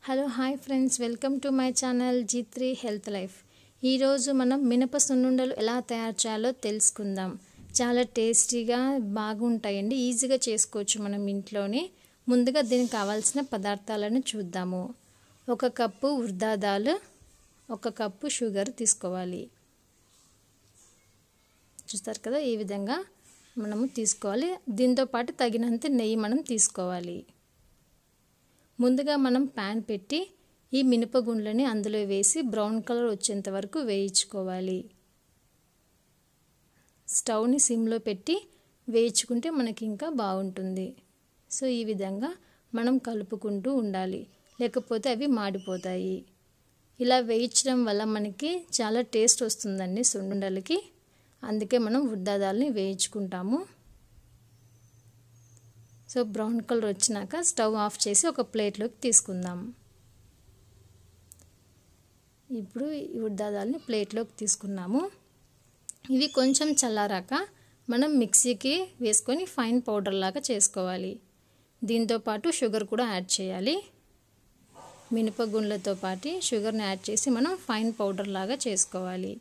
Hello hi friends welcome to my channel G three health life ఈరోజు మనం మినప సున్నుండలు ఎలా తయారు చేయాలో తెలుసుకుందాం చాలా టేస్టీగా బాగుంటాయండి ఈజీగా చేసుకోవచ్చు మనం ఇంట్లోనే ముందుగా దీనికి కావాల్సిన పదార్థాలను చూద్దాము ఒక కప్పు ఉర్దాదాలు ఒక కప్పు షుగర్ తీసుకోవాలి చూస్తారు కదా ఈ విధంగా మనము తీసుకోవాలి దీంతో పాటు తగినంత నెయ్యి మనం తీసుకోవాలి ముందుగా మనం ప్యాన్ పెట్టి ఈ మినపగుండ్లని అందులో వేసి బ్రౌన్ కలర్ వచ్చేంత వరకు వేయించుకోవాలి స్టవ్ని సిమ్లో పెట్టి వేయించుకుంటే మనకి ఇంకా బాగుంటుంది సో ఈ విధంగా మనం కలుపుకుంటూ ఉండాలి లేకపోతే అవి మాడిపోతాయి ఇలా వేయించడం వల్ల మనకి చాలా టేస్ట్ వస్తుందండి సుండుండలకి అందుకే మనం ఉద్దాదాలని వేయించుకుంటాము సో బ్రౌన్ కలర్ వచ్చినాక స్టవ్ ఆఫ్ చేసి ఒక ప్లేట్లోకి తీసుకుందాం ఇప్పుడు ఈ ఉద్దాదాలని ప్లేట్లోకి తీసుకున్నాము ఇవి కొంచెం చల్లారాక మనం మిక్సీకి వేసుకొని ఫైన్ పౌడర్ లాగా చేసుకోవాలి దీంతో పాటు షుగర్ కూడా యాడ్ చేయాలి మినపగుండ్లతో పాటు షుగర్ని యాడ్ చేసి మనం ఫైన్ పౌడర్ లాగా చేసుకోవాలి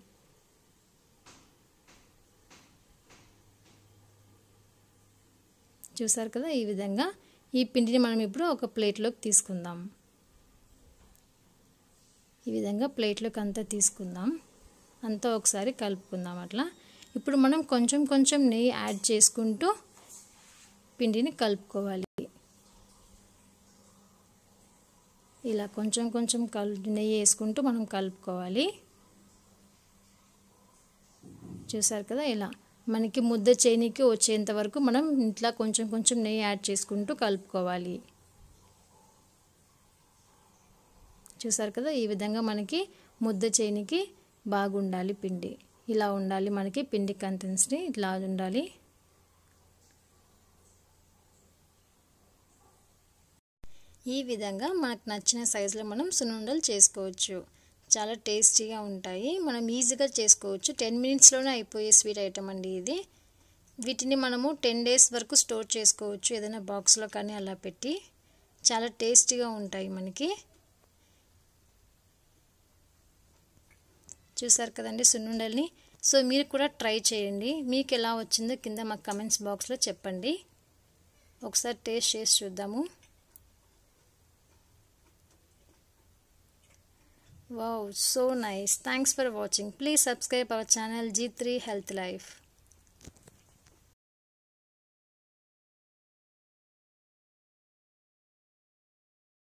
చూసారు కదా ఈ విధంగా ఈ పిండిని మనం ఇప్పుడు ఒక ప్లేట్లోకి తీసుకుందాం ఈ విధంగా ప్లేట్లోకి అంతా తీసుకుందాం అంతా ఒకసారి కలుపుకుందాం అట్లా ఇప్పుడు మనం కొంచెం కొంచెం నెయ్యి యాడ్ చేసుకుంటూ పిండిని కలుపుకోవాలి ఇలా కొంచెం కొంచెం కల్ నెయ్యి వేసుకుంటూ మనం కలుపుకోవాలి చూసారు కదా ఇలా మనకి ముద్ద చేనికి వచ్చేంత వరకు మనం ఇంట్లో కొంచెం కొంచెం నెయ్యి యాడ్ చేసుకుంటూ కలుపుకోవాలి చూసారు కదా ఈ విధంగా మనకి ముద్ద చేనికి బాగుండాలి పిండి ఇలా ఉండాలి మనకి పిండి కంటెన్స్ని ఇట్లా ఉండాలి ఈ విధంగా మనకు నచ్చిన సైజులో మనం సున్నుండలు చేసుకోవచ్చు చాలా టేస్టీగా ఉంటాయి మనం ఈజీగా చేసుకోవచ్చు టెన్ మినిట్స్లోనే అయిపోయే స్వీట్ ఐటమ్ అండి ఇది వీటిని మనము టెన్ డేస్ వరకు స్టోర్ చేసుకోవచ్చు ఏదైనా బాక్స్లో కానీ అలా పెట్టి చాలా టేస్టీగా ఉంటాయి మనకి చూసారు కదండి సున్నుండల్ని సో మీరు కూడా ట్రై చేయండి మీకు ఎలా వచ్చిందో కింద మాకు కమెంట్స్ బాక్స్లో చెప్పండి ఒకసారి టేస్ట్ చేసి చూద్దాము Wow, so nice. Thanks for watching. Please subscribe our channel G3 Health Life.